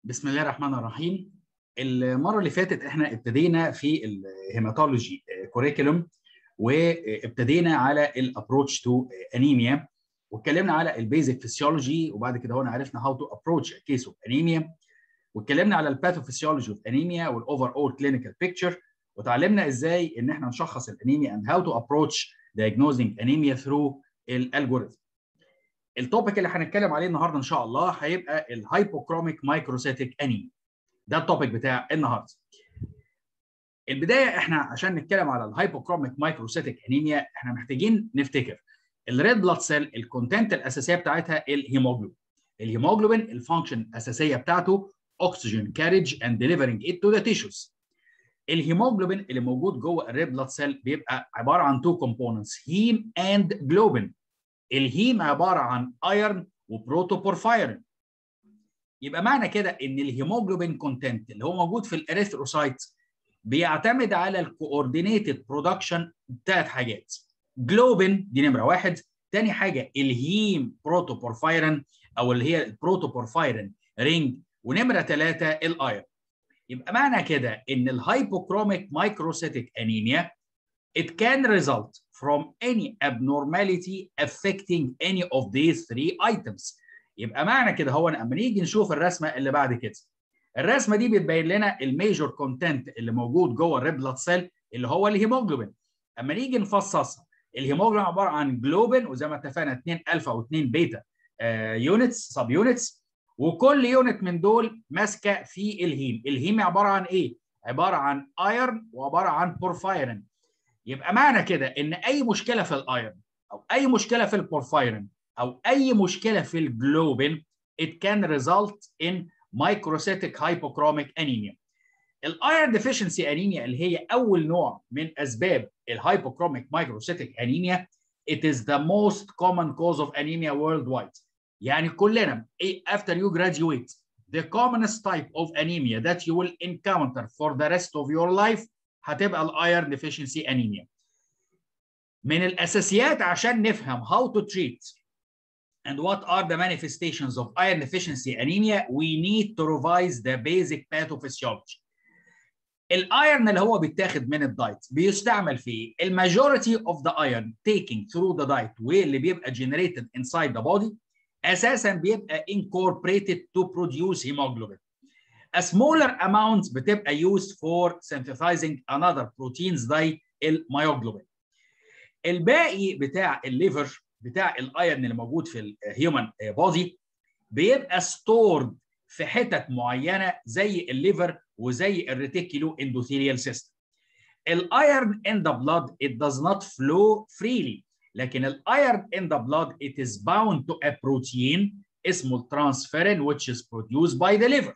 بسم الله الرحمن الرحيم المره اللي فاتت احنا ابتدينا في الهيماتولوجي كوريكولوم وابتدينا على الابروتش تو انيميا واتكلمنا على البيزك فيسيولوجي وبعد كده هنا عرفنا هاو تو ابروتش كيس اوف انيميا واتكلمنا على الباثوفيسيولوجي اوف انيميا والاوفر اول كلينيكال بيكتشر وتعلمنا ازاي ان احنا نشخص الانيميا and how to approach diagnosing anemia through الالجوريثم التوبيك اللي هنتكلم عليه النهارده ان شاء الله هيبقى الهايبوكروميك مايكروسيتيك انيميا ده التوبيك بتاع النهارده البدايه احنا عشان نتكلم على الهايبوكروميك مايكروسيتيك انيميا احنا محتاجين نفتكر الريد بلاد سيل الكونتنت الاساسيه بتاعتها الهيموجلوبين الهيموجلوبين الفانكشن الاساسيه بتاعته oxygen carriage and delivering it to the tissues الهيموجلوبين اللي موجود جوه الريد بلاد سيل بيبقى عباره عن تو كومبوننتس هيم اند جلوبين الهيم عباره عن ايرن وبروتوبورفايرين يبقى معنى كده ان الهيموجلوبين كونتنت اللي هو موجود في الاريثروسايت بيعتمد على الكوردينيتد برودكشن بتاعت حاجات جلوبين دي نمره واحد تاني حاجه الهيم بروتوبورفايرين او اللي هي البروتوبورفايرين رينج ونمره ثلاثه الايرن يبقى معنى كده ان الهايبوكروميك مايكروسيتيك انيميا it can result from any abnormality affecting any of these three items يبقى معنى كده هو اما نيجي نشوف الرسمه اللي بعد كده الرسمه دي بتبين لنا الميجور كونتنت اللي موجود جوه الريد بلاد سيل اللي هو الهيموجلوبين اما نيجي نفصصها الهيموجلوبين عباره عن جلوبين وزي ما اتفقنا 2 الفا و2 بيتا يونتس سب يونتس وكل يونت من دول ماسكه في الهيم الهيم عباره عن ايه عباره عن ايرن وعباره عن بورفايرين يبقى معنى كده ان اي مشكله في الايرن او اي مشكله في البورفايرين او اي مشكله في الجلوبين it can result in microcytic hypochromic anemia الايرن ديفيشنسي انيميا اللي هي اول نوع من اسباب الهايبوكروميك مايكروسيتيك انيميا it is the most common cause of anemia worldwide يعني كلنا after you graduate the commonest type of anemia that you will encounter for the rest of your life هتبقى الايرن ديفيشنسي انيميا من الاساسيات عشان نفهم how to treat and what are the manifestations of iron deficiency anemia we need to revise the basic pathophysiology الايرن اللي هو بيتاخد من الدايت بيستعمل في الماجوريتي اوف ذا ايرن taking through the diet واللي بيبقى generated inside the body اساسا بيبقى incorporated to produce hemoglobin a smaller amount بتبقى used for synthesizing another proteins زي الميوجلوبين الباقي بتاع الليفر بتاع الايرن اللي موجود في الهيومن بودي بيبقى stored في حتت معينه زي الليفر وزي الريتيكولو اندوثيليال سيستم الايرن in the blood it does not flow freely لكن الايرن in the blood it is bound to a protein اسمه الترانسفيرين which is produced by the liver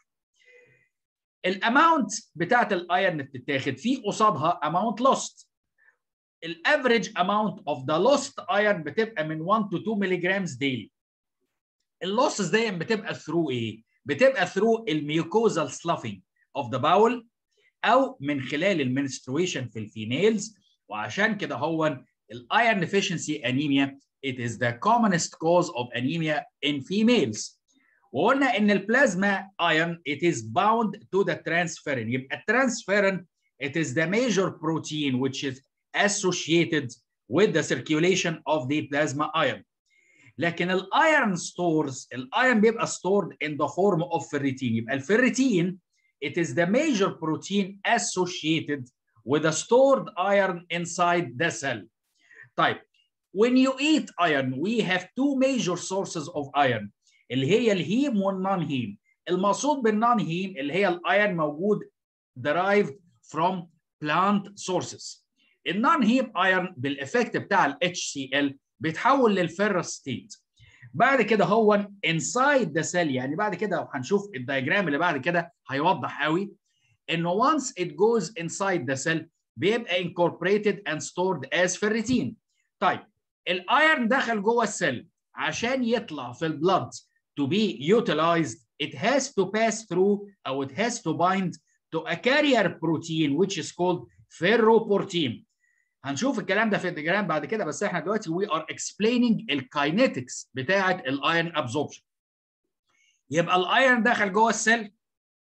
الاماونت بتاعت الايرن بتتاخد في قصادها اماونت لوست الافريج اماونت اوف ذا لوست ايرن بتبقى من 1 to 2 ملي جرامز ديلي اللوسز دي بتبقى ثرو ايه بتبقى ثرو الميوكوزال سلافينج اوف ذا باول او من خلال المنسترويشن في الفيميلز وعشان كده هو الايرن ديفيشنسي انيميا it is the commonest cause of anemia in females وقلنا ان البلازما ايرون it is bound to the transferrin يبقى الترانسفيرين it is the major protein which is associated with the circulation of the plasma iron لكن الايرون stores الايرون بيبقى stored in the form of ferritin يبقى الفيريتين it is the major protein associated with the stored iron inside the cell طيب when you eat iron we have two major sources of iron اللي هي الهيم والنون هيم المقصود بالنون هيم اللي هي الايرن موجود derived from plant sources النون هيم ايرن بالافكت بتاع ال HCl بيتحول للفيرس ستيت بعد كده هو inside the cell يعني بعد كده هنشوف الدايجرام اللي بعد كده هيوضح قوي انه once it goes inside the cell بيبقى incorporated and stored as ferritin طيب الايرن دخل جوه السيل عشان يطلع في البلد to be utilized it has to pass through or it has to bind to a carrier protein which is called ferroportin هنشوف الكلام ده في الديجرام بعد كده بس احنا دلوقتي we are explaining الكاينetics بتاعه الايرن absorption يبقى الايرن دخل جوه السيل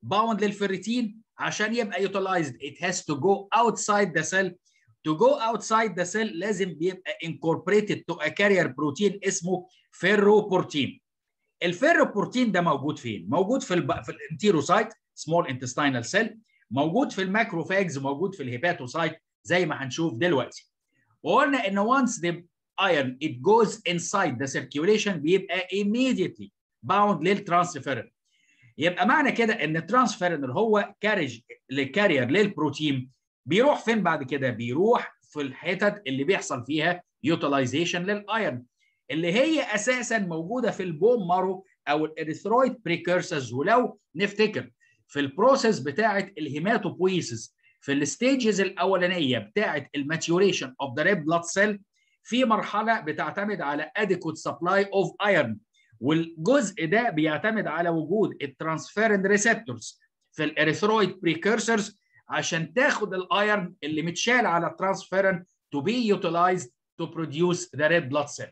باوند للفيريتين عشان يبقى utilized it has to go outside the cell to go outside the cell لازم بيبقى incorporated to a carrier protein اسمه ferroportin الفيروبورتين ده موجود فين موجود في الب... في الانتيروسايت small intestinal cell موجود في الماكروفاجز موجود في الهيباتوسايت زي ما هنشوف دلوقتي وقلنا ان once the iron it goes inside the circulation بيبقى immediately bound للترانسفيرين يبقى معنى كده ان الترانسفيرين اللي هو كارج لكارير للبروتين بيروح فين بعد كده بيروح في الحتت اللي بيحصل فيها يوتيلايزيشن للايرن اللي هي اساسا موجوده في البوم مارو او الاريثرويد بريكورسرز ولو نفتكر في البروسيس بتاعه الهيماتوبويسيس في الستيجز الاولانيه بتاعه الماتيوريشن اوف ذا ريد بلاد سيل في مرحله بتعتمد على adequate supply of iron والجزء ده بيعتمد على وجود الترانسفيرين ريسبتورز في الاريثرويد بريكورسرز عشان تاخد الايرن اللي متشال على الترانسفيرين to be utilized to produce the red blood cell.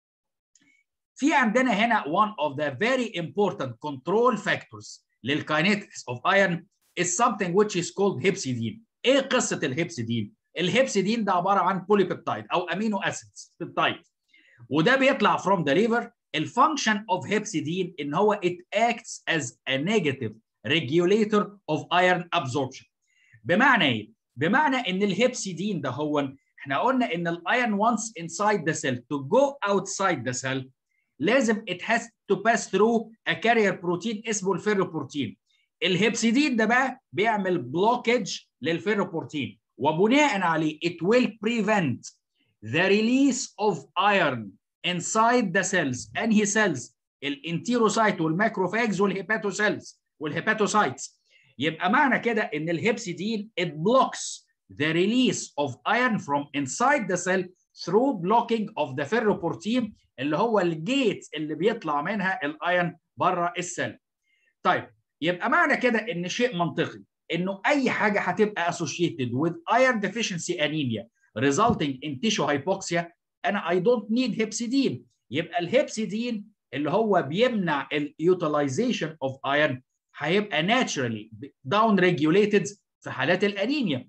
في عندنا هنا one of the very important control factors للكاينetics of iron is something which is called hepcidin. ايه قصه الهبسيدين؟ الهبسيدين ده عباره عن بوليبيبتايد او امينو اسيدز بيبتايد وده بيطلع from the liver الفانكشن اوف هيبسيدين ان هو it acts as a negative regulator of iron absorption بمعنى ايه؟ بمعنى ان الهيبسيدين ده هو احنا قلنا ان الايرون once inside the cell to go outside the cell لازم it has to pass through a carrier protein اسمه الفيروبروتين الهيبسيدين ده بقى بيعمل بلوكج للفيروبروتين وبناء عليه it will prevent the release of iron inside the cells انهي cells الانتيروسايت والماكروفاجز والهيباتوسيلز والهيباتوسايتس يبقى معنى كده ان الهيبسيدين it blocks the release of iron from inside the cell through blocking of the ferroportin اللي هو الجيت اللي بيطلع منها الايرن بره السيل. طيب يبقى معنى كده ان شيء منطقي انه اي حاجه هتبقى associated with iron deficiency anemia resulting in tissue hypoxia انا I don't need هيبسيدين يبقى الهيبسيدين اللي هو بيمنع اليوتيلايزيشن اوف ايرن هيبقى naturally down regulated في حالات الانيميا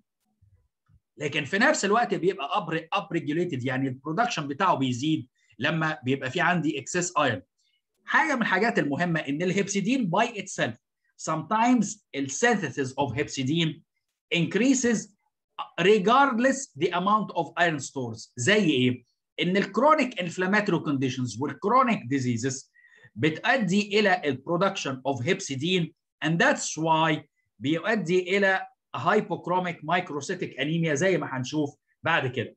لكن في نفس الوقت بيبقى اب اب ريجوليتد يعني البرودكشن بتاعه بيزيد لما بيبقى في عندي اكسس ايرن حاجه من الحاجات المهمه ان الهيبسيدين باي اتسيلف sometimes the synthesis of hepcidin increases regardless the amount of iron stores زي ايه ان الكرونيك انفلاماتوري كونديشنز والكرونيك ديزيزز بتؤدي الى البرودكشن اوف هيبسيدين and that's why بيؤدي الى هايبوكروميك مايكروسيتيك انيميا زي ما هنشوف بعد كده.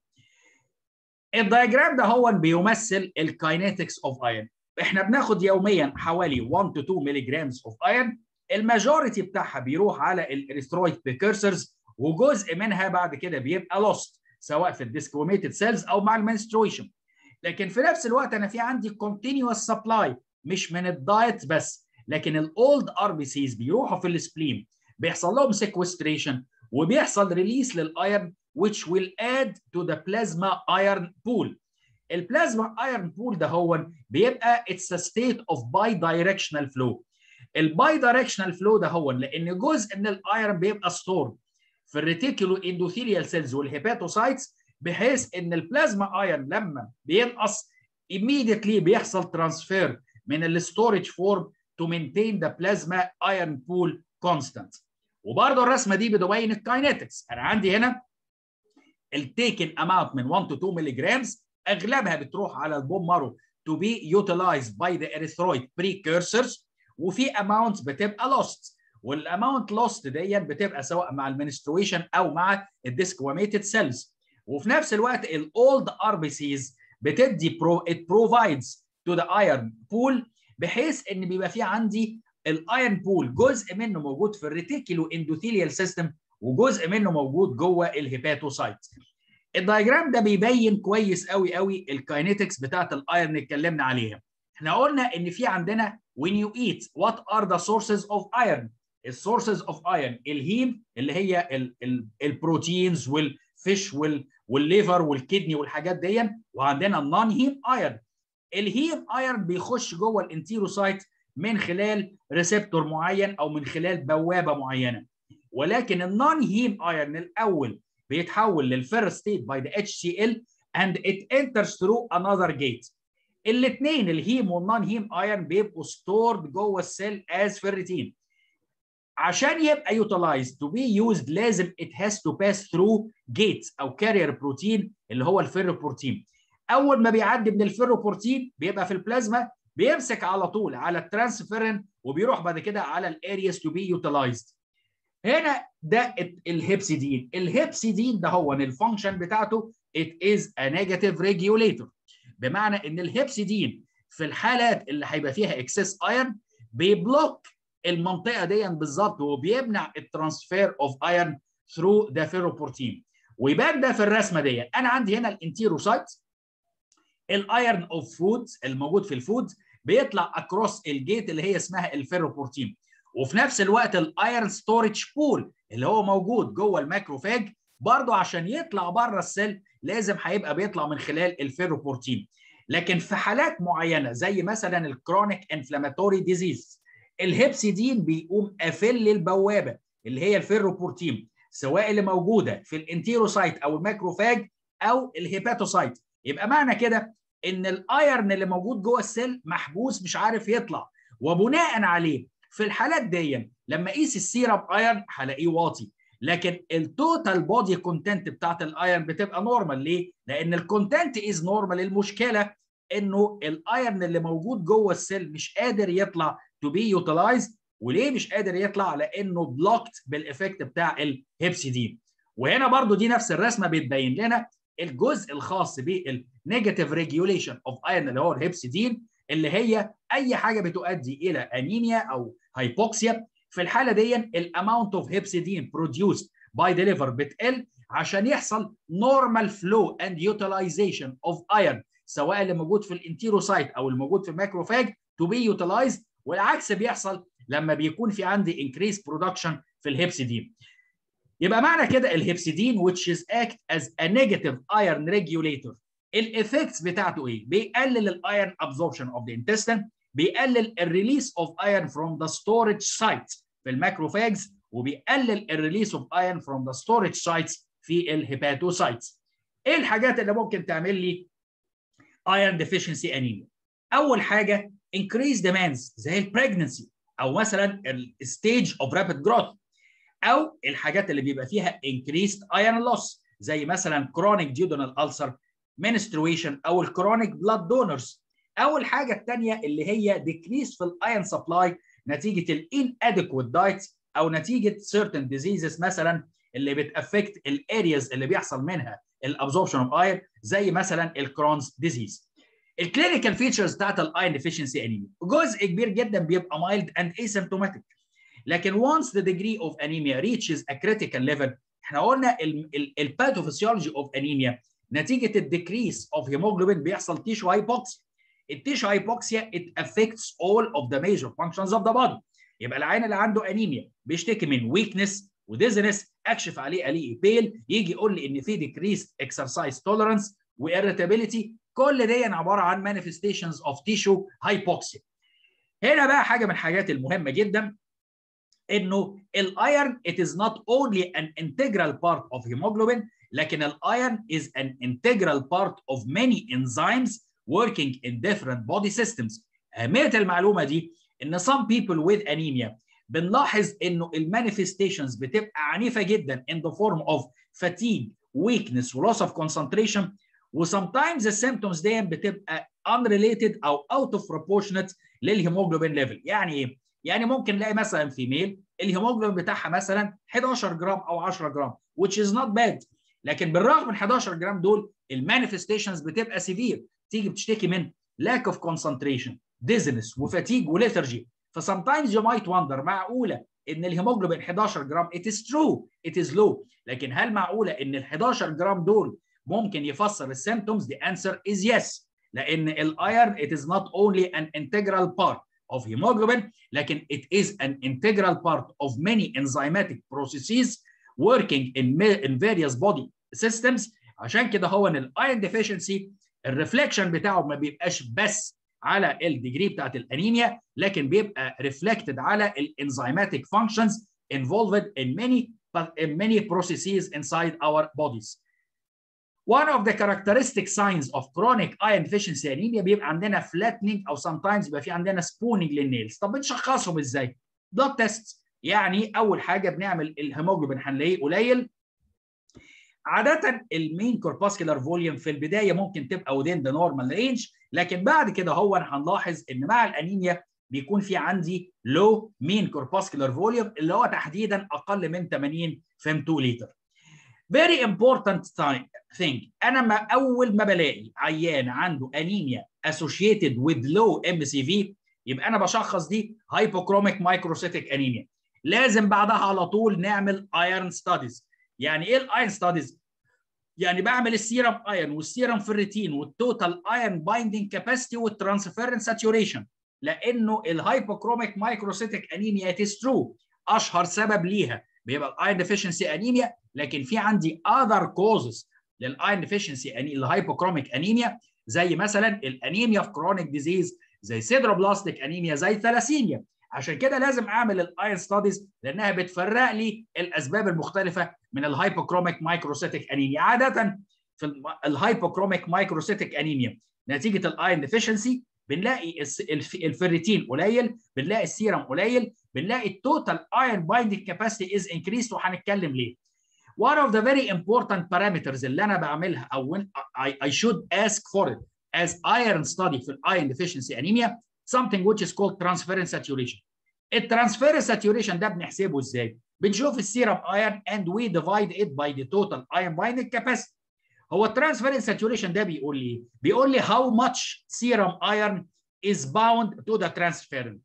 الدايجرام ده هو بيمثل الكاينetics اوف ايرن. احنا بناخد يوميا حوالي 1 to 2 ملي جرامز اوف ايرن الماجوريتي بتاعها بيروح على الاريثرويد بريكورسرز وجزء منها بعد كده بيبقى لوست سواء في الديسكوميتد سيلز او مع المنسترويشن. لكن في نفس الوقت انا في عندي continuous سبلاي مش من الدايت بس لكن الاولد ار بي سيز بيروحوا في السبلين بيحصل لهم سيكوستريشن وبيحصل ريليس للايرن which will add to the plasma iron pool. البلازما ايرن بول ده هو بيبقى it's a state of bidirectional flow. الباي دايركشنال فلو ده هو لان جزء من الايرن بيبقى ستورد في الريتيكولو اندوثيليال سيلز والهيباتوسايتس بحيث ان البلازما ايرن لما بينقص immediately بيحصل ترانسفير من الستورج فورم to maintain the plasma iron pool constant. وبرضه الرسمه دي بتبين الكاينetics انا عندي هنا التيكن اماونت من 1 to 2 ملي جرامز اغلبها بتروح على البوم مارو to be utilized by the erythroid precursors وفي اماونت بتبقى lost والاماونت lost دي بتبقى سواء مع المنسترويشن او مع الديسكواميتد سيلز وفي نفس الوقت الاولد ار بي سيز بتدي برو it provides to the iron pool بحيث ان بيبقى في عندي الايرن بول جزء منه موجود في الريتيكولو اندوثيليال سيستم وجزء منه موجود جوه الهيباتوسايت الدايجرام ده بيبين كويس قوي قوي الكاينetics بتاعت الايرن اللي اتكلمنا عليها احنا قلنا ان في عندنا when you eat what are the sources of iron السورسز اوف ايرن الهيم اللي هي ال ال البروتينز والفيش وال والليفر والكدني والحاجات دي وعندنا النون هيم ايرن الهيم ايرن بيخش جوه الانتيروسايت من خلال ريسبتور معين او من خلال بوابه معينه ولكن النون هيم ايرن الاول بيتحول للفير ستيت باي ذا اتش سي ال and it enters through another gate الاثنين الهيم والنون هيم ايرن بيبقوا ستورد جوه السيل از فيرتين عشان يبقى utilized to be used لازم it has to pass through gates او carrier بروتين اللي هو الفيروبروتين اول ما بيعدي من الفيروبروتين بيبقى في البلازما بيمسك على طول على الترانسفيرين وبيروح بعد كده على الارياس تو بي يوتيلايزد هنا ده الهيبسيدين الهيبسيدين ده هو الفانكشن بتاعته it is a negative regulator بمعنى ان الهيبسيدين في الحالات اللي هيبقى فيها اكسس ايرن بيبلوك المنطقه دي بالظبط وبيمنع الترانسفير اوف ايرن ثرو ذا فيروبروتين ويبان ده في الرسمه دي انا عندي هنا الانتيروسايت الايرن اوف فودز الموجود في الفود بيطلع اكروس الجيت اللي هي اسمها الفيروبروتين وفي نفس الوقت الايرن ستورج بول اللي هو موجود جوه الماكروفاج برضه عشان يطلع بره السيل لازم هيبقى بيطلع من خلال الفيروبروتين لكن في حالات معينه زي مثلا الكرونيك انفلاماتوري ديزيز الهيبسيدين بيقوم قافل البوابه اللي هي الفيروبروتين سواء اللي موجوده في الانتيروسايت او الماكروفاج او الهيباتوسايت يبقى معنى كده ان الايرن اللي موجود جوه السيل محبوس مش عارف يطلع وبناء عليه في الحالات دي لما اقيس السيرم ايرن هلاقيه واطي لكن التوتال بودي كونتنت بتاعت الايرن بتبقى نورمال ليه؟ لان الكونتنت از نورمال المشكله انه الايرن اللي موجود جوه السيل مش قادر يطلع تو بي يوتيلايزد وليه مش قادر يطلع؟ لانه بلوكت بالافكت بتاع الهيبسيدين وهنا برضو دي نفس الرسمه بتبين لنا الجزء الخاص بالنيجاتيف ريجوليشن اوف ايرن اللي هو الهيبسيدين اللي هي اي حاجه بتؤدي الى انيميا او هايبوكسيا في الحاله دي الاماونت اوف هيبسيدين بروديوسد باي ذا ليفر بتقل عشان يحصل نورمال فلو اند يوتيلايزيشن اوف ايرن سواء اللي موجود في الانتيروسايت او اللي موجود في الماكروفاج تو بي يوتيلايزد والعكس بيحصل لما بيكون في عندي انكريس برودكشن في الهيبسيدين يبقى معنى كده الهيبسيدين which is act as a negative iron regulator الايفكتس بتاعته ايه؟ بيقلل الايرن ابزوربشن اوف ذا انتستين بيقلل الريليس اوف ايرن فروم ذا ستورج سايت في الماكروفاجز وبيقلل الريليس اوف ايرن فروم ذا ستورج سايتس في الهيباتوسايتس ايه الحاجات اللي ممكن تعمل لي ايرن ديفيشنسي انيميا اول حاجه increase demands زي البريجنسي او مثلا الستيج اوف رابيد جروث او الحاجات اللي بيبقى فيها increased iron loss زي مثلا chronic duodenal ulcer menstruation او الكرونيك بلاد دونرز او الحاجه الثانيه اللي هي decrease في الايرن سبلاي نتيجه الان ادكويت دايت او نتيجه certain diseases مثلا اللي بتافكت الارياز اللي بيحصل منها الابزوربشن اوف اير زي مثلا الكرونز ديزيز الكلينيكال فيتشرز بتاعت الايرن ديفيشنسي انيميا جزء كبير جدا بيبقى mild and asymptomatic لكن once the degree of anemia reaches a critical level احنا قلنا الباثوفيسيولوجي اوف انيميا نتيجه الديكريس اوف هيموجلوبين بيحصل تيشو هايبوكسيا التيشو هايبوكسيا it affects all of the major functions of the body يبقى العين اللي عنده انيميا بيشتكي من ويكنس وديزنس اكشف عليه الاقيه بيل يجي يقول لي ان في ديكريس اكسرسايز توليرانس واريتابيليتي كل دي عباره عن مانيفستيشنز اوف تيشو هايبوكسيا هنا بقى حاجه من الحاجات المهمه جدا انه الايرن it is not only an integral part of hemoglobin لكن الايرن is an integral part of many enzymes working in different body systems اهميه المعلومه دي ان some people with anemia بنلاحظ انه المانيفستيشنز بتبقى عنيفه جدا in the form of fatigue weakness و loss of concentration و sometimes the symptoms دي بتبقى unrelated او out of proportionate للهيموجلوبين ليفل يعني ايه يعني ممكن نلاقي مثلا في ميل الهيموجلوبين بتاعها مثلا 11 جرام او 10 جرام which is not bad لكن بالرغم من 11 جرام دول المانيفستيشنز بتبقى سيفير تيجي بتشتكي من lack of concentration dizziness وفاتيج وليثرجي فسمتايمز يو مايت وندر معقوله ان الهيموجلوبين 11 جرام it is true it is low لكن هل معقوله ان ال 11 جرام دول ممكن يفسر السيمتومز the answer is yes لان الايرن it is not only an integral part of hemoglobin لكن it is an integral part of many enzymatic processes working in, in various body systems عشان كده هو ان الايرن deficiency الريفليكشن بتاعه ما بيبقاش بس على الديجري بتاعت الانيميا لكن بيبقى ريفلكتد على الانزيماتيك فانكشنز involved in many in many processes inside our bodies. One of the characteristic signs of chronic iron deficiency anemia بيبقى عندنا flattening او sometimes بيبقى في عندنا spooning للنيلز. طب بنشخصهم ازاي؟ blood tests يعني اول حاجه بنعمل الهيموجلوبين هنلاقيه قليل عادة المين كورباسكولار فوليوم في البداية ممكن تبقى within the normal range لكن بعد كده هو هنلاحظ ان مع الانيميا بيكون في عندي low mean corpuscular volume اللي هو تحديدا اقل من 80 فيم 2 لتر. Very important thing انا ما اول ما بلاقي عيان عنده انيميا associated with low MCV يبقى انا بشخص دي hypochromic microcytic anemia. لازم بعدها على طول نعمل ايرون ستاديز. يعني ايه الايرون ستاديز؟ يعني بعمل السيرم ايرون والسيرم فيريتين والتوتال ايرون بايندينج كاباسيتي والترانسفيرنس ساتوريشن لانه الهايبوكروميك مايكروسيتيك انيميا اتس ترو اشهر سبب ليها بيبقى الايرون ديفيشنسي انيميا لكن في عندي اذر كوزز للايرون ديفيشنسي الهايبوكروميك انيميا زي مثلا الانيميا في كرونيك ديزيز زي سيدروبلاستيك انيميا زي ثلاسيميا عشان كده لازم اعمل الايرون ستاديز لانها بتفرق لي الاسباب المختلفه من الهايبوكروميك مايكروسيتيك انيميا عاده في الهايبوكروميك مايكروسيتيك انيميا نتيجه الايرون ديفيشنسي بنلاقي الفيريتين قليل بنلاقي السيرم قليل بنلاقي التوتال ايرون بايندينج كاباسيتي از انكريست وهنتكلم ليه one of the very important parameters اللي انا بعملها او when I, I should ask for it as iron study في الايرون deficiency anemia something which is called transference saturation الترانسفيرنس saturation ده بنحسبه ازاي بنشوف السيرم ايرون and we divide it by the total iron binding capacity هو الترانسفيرنس saturation ده بيقول لي بيقول لي how much serum iron is bound to the transferrin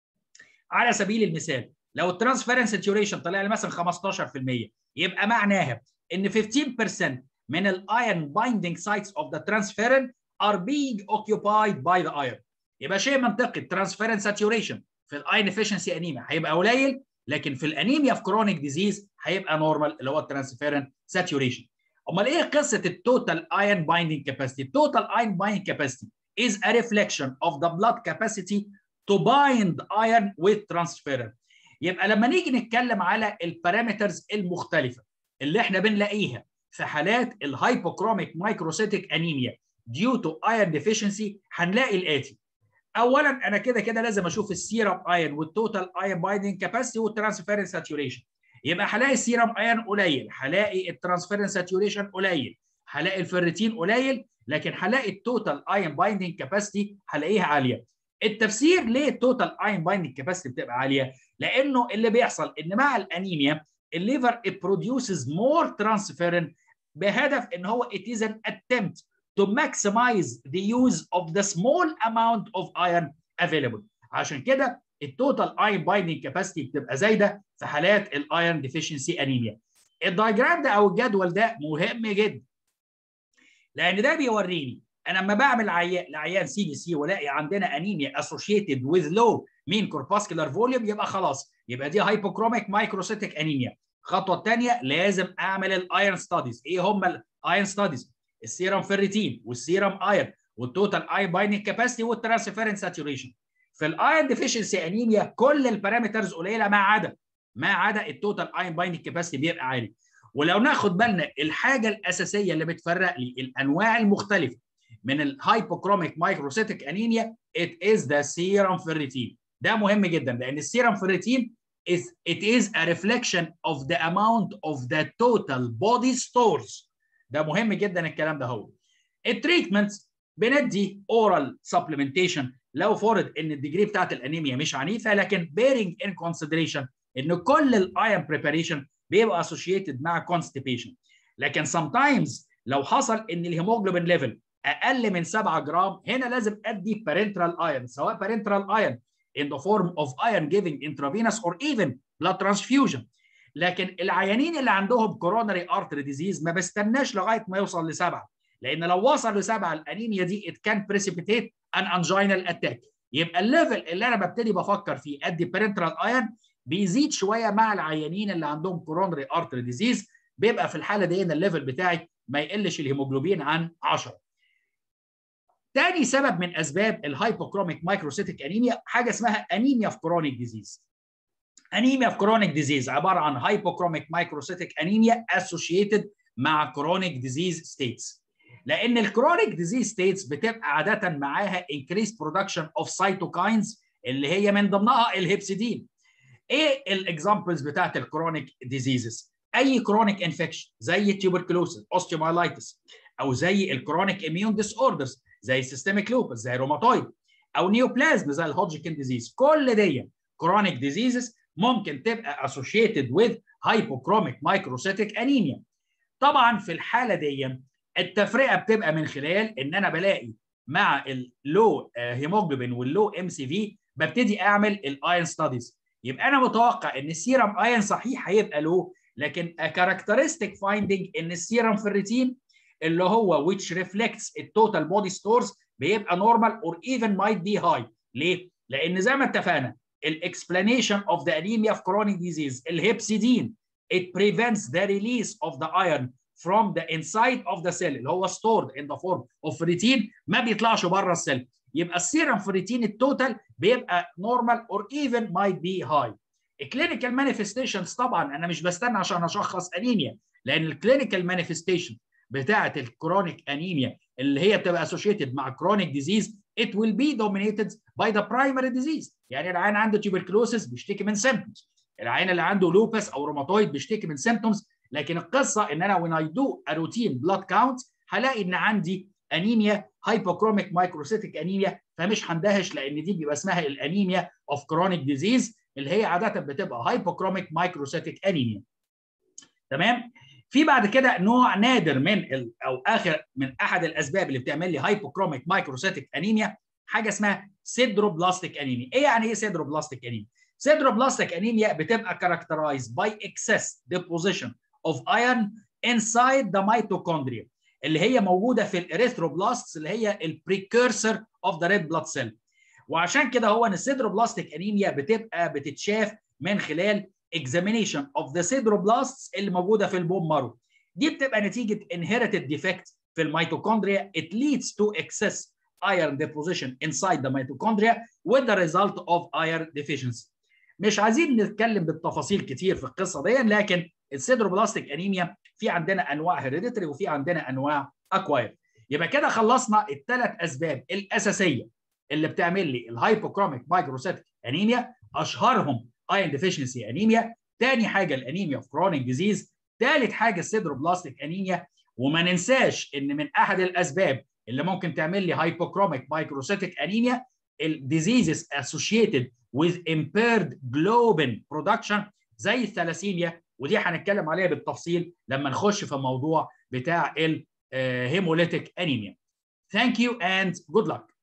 على سبيل المثال لو الترانسفيرنس saturation طلع لي مثلا 15% يبقى معناها ان 15% من الايرون بايندينج سايتس اوف ذا transferrin are being occupied by the iron يبقى شيء منطقي الترانسفيرنس saturation في الايرون efficiency انيميا هيبقى قليل لكن في الانيميا في كرونيك ديزيز هيبقى نورمال اللي هو الترانسفيرن ساتوريشن امال ايه قصه التوتال ايون بايندينج كاباسيتي التوتال ايون بايندينج كاباسيتي is a reflection of the blood capacity to bind iron with transferrin يبقى لما نيجي نتكلم على البارامترز المختلفه اللي احنا بنلاقيها في حالات الهايبوكروميك مايكروسيتيك انيميا due to iron deficiency هنلاقي الاتي اولا انا كده كده لازم اشوف السيرم ايون والتوتال ايون بايندينج كاباسيتي والترانسفيرن ساتوريشن يبقى هلاقي السيرم ايون قليل هلاقي الترانسفيرن ساتوريشن قليل هلاقي الفيرتين قليل لكن هلاقي التوتال ايون بايندينج كاباسيتي هلاقيها عاليه التفسير ليه التوتال ايون بايندينج كاباسيتي بتبقى عاليه لانه اللي بيحصل ان مع الانيميا الليفر produces more transferrin بهدف ان هو it is an attempt to maximize the use of the small amount of iron available عشان كده التوتال ايون بايندينج كاباسيتي بتبقى زايده في حالات الايرون ديفيشنسي انيميا الدايجرام ده او الجدول ده مهم جدا لان ده بيوريني انا لما بعمل عيان لعيان سي دي سي والاقي عندنا انيميا اسوشيتد وذ لو مين كورباسكولار فوليوم يبقى خلاص يبقى دي هايبوكروميك مايكروسيتيك انيميا الخطوه الثانيه لازم اعمل الايرون ستاديز ايه هم الايرون ستاديز السيرم فيريتين والسيرم ايرون والتوتال ايرون بايندينج كاباسيتي والترانسفيرن ساتوريشن في الايرون ديفيشنسي انيميا كل البارامترز قليله ما عدا ما عدا التوتال ايرون بايندينج كاباسيتي بيبقى عالي ولو ناخد بالنا الحاجه الاساسيه اللي بتفرق لي الانواع المختلفه من الهايبوكروميك مايكروسيتيك انيميا it is the serum ferritin ده مهم جدا لان السيرم فيريتين is it is a reflection of the amount of the total body stores ده مهم جدا الكلام ده هو التريتمنت بندي اورال سبلمنتيشن لو فرض ان الديجري بتاعت الانيميا مش عنيفه لكن bearing in consideration ان كل الايون بريباريشن بيبقى associated مع constipation لكن sometimes لو حصل ان الهيموجلوبين ليفل اقل من 7 جرام هنا لازم ادي parenteral iron سواء parenteral iron in the form of iron giving intravenous or even blood transfusion لكن العيانين اللي عندهم coronary artery disease ما بستناش لغايه ما يوصل لسبعه لان لو وصل لسبعه الانيميا دي it can precipitate an angina attack يبقى الليفل اللي انا ببتدي بفكر فيه ادي parenteral iron بيزيد شويه مع العيانين اللي عندهم coronary artery disease بيبقى في الحاله دي هنا الليفل بتاعي ما يقلش الهيموجلوبين عن 10 تاني سبب من اسباب الهايبوكروميك مايكروسيتيك انيميا حاجه اسمها انيميا في كرونيك ديزيز انيميا في كرونيك ديزيز عباره عن هايبوكروميك مايكروسيتيك انيميا اسوشيتد مع كرونيك ديزيز ستيتس لان الكرونيك ديزيز ستيتس بتبقى عاده معاها increased production of cytokines اللي هي من ضمنها الهيبسيدين ايه الاكزامبلز بتاعت الكرونيك ديزيزز اي كرونيك انفكشن زي التيوبركلوسيس اوستيومايلايتس او زي الكرونيك اميون ديس اوردرز زي سيستميك لوبس زي روماتويد او نيوبلازم زي الهوجكن ديزيز كل دي كرونيك ديزيزز ممكن تبقى associated with hypochromic microcytic anemia طبعا في الحاله دي التفرقه بتبقى من خلال ان انا بلاقي مع اللو هيموجلوبين واللو ام سي في ببتدي اعمل الايون ستاديز يبقى انا متوقع ان السيرم ايون صحيح هيبقى لو لكن كاركترستيك فايندنج ان السيرم فيريتين اللي هو which reflects التوتال بودي ستورز بيبقى نورمال اور ايفن مايت بي هاي ليه؟ لان زي ما اتفقنا الاكسبلانيشن اوف ذا انيميا في كرونيك ديزيز الهيبسيدين it prevents the release of the iron from the inside of the cell اللي هو stored in the form of ferritin ما بيطلعش بره السيل يبقى السيرم فريتين التوتال بيبقى نورمال اور ايفن مايت بي هاي الكلينيكال مانيفستيشنز طبعا انا مش بستنى عشان اشخص انيميا لان الكلينيكال مانيفستيشن بتاعه الكرونيك انيميا اللي هي بتبقى اسوشيتد مع كرونيك ديزيز it will be dominated by the primary disease يعني العيان عنده تيوبركلوسيس بيشتكي من symptoms العيان اللي عنده لوبس او روماتويد بيشتكي من symptoms لكن القصه ان انا when I do a routine blood count هلاقي ان عندي انيميا هايبوكروميك مايكروسيتيك انيميا فمش هندهش لان دي بيبقى اسمها الانيميا اوف كرونيك ديزيز اللي هي عاده بتبقى هايبوكروميك مايكروسيتيك انيميا تمام في بعد كده نوع نادر من ال او اخر من احد الاسباب اللي بتعمل لي هايبوكروميك مايكروسيتيك انيميا حاجه اسمها سيدروبلاستيك انيميا ايه يعني ايه سيدروبلاستيك انيميا سيدروبلاستيك انيميا بتبقى characterized by excess deposition of iron inside the mitochondria اللي هي موجوده في الاريثروبلاستس اللي هي البريكورسور اوف ذا ريد بلاد سيل وعشان كده هو ان السيدروبلاستيك انيميا بتبقى بتتشاف من خلال examination of the sideroblasts اللي موجوده في البون مارو دي بتبقى نتيجه inherited defect في الميتوكوندريا it leads to excess iron deposition inside the mitochondria with the result of iron deficiency مش عايزين نتكلم بالتفاصيل كتير في القصه دي لكن السيدروبلاستيك انيميا في عندنا انواع هيريديتري وفي عندنا انواع اكواير يبقى كده خلصنا الثلاث اسباب الاساسيه اللي بتعمل لي الهايبوكروميك مايكروسيتيك انيميا اشهرهم ايرون ديفيشنسي انيميا تاني حاجه الانيميا اوف كرونيك ديزيز ثالث حاجه السيدروبلاستيك انيميا وما ننساش ان من احد الاسباب اللي ممكن تعمل لي هايبوكروميك مايكروسيتيك انيميا الديزيزز associated with impaired globin production زي الثلاسيميا ودي هنتكلم عليها بالتفصيل لما نخش في الموضوع بتاع الهيموليتيك انيميا. Thank you and good luck.